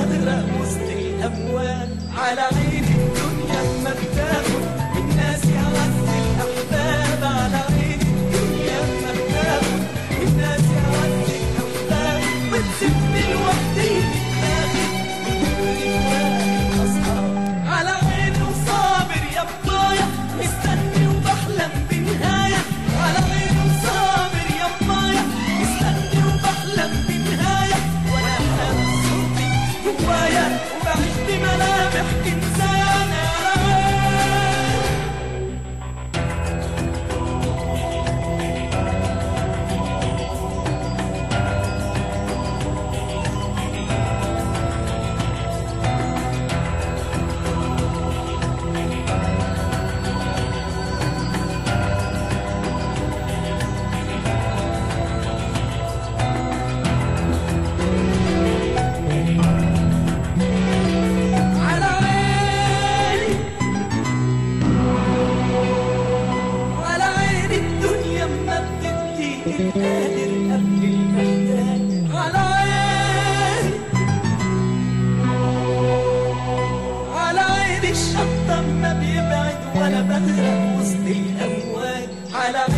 بغرق وسط الأمواج على عين الدنيا اما بتاخد الناس يعز الأحباب على عين الدنيا اما بتاخد الناس يعز الأحباب وتسيبني لوحدي دماغي من غير أصحاب على عيني وصابر يا بطايا مستني وبحلم بنهاية على عيني وصابر يا بطايا مستني وبحلم بنهاية وانا حاسس صوتي جوايا وبعيش بملامح انسان على عيني على عيني على عيني الدنيا ما بتدي القادر قبل المحتاج على عيني على عيني الشط ما بيبعد ولا بغرق وسط الأمواج على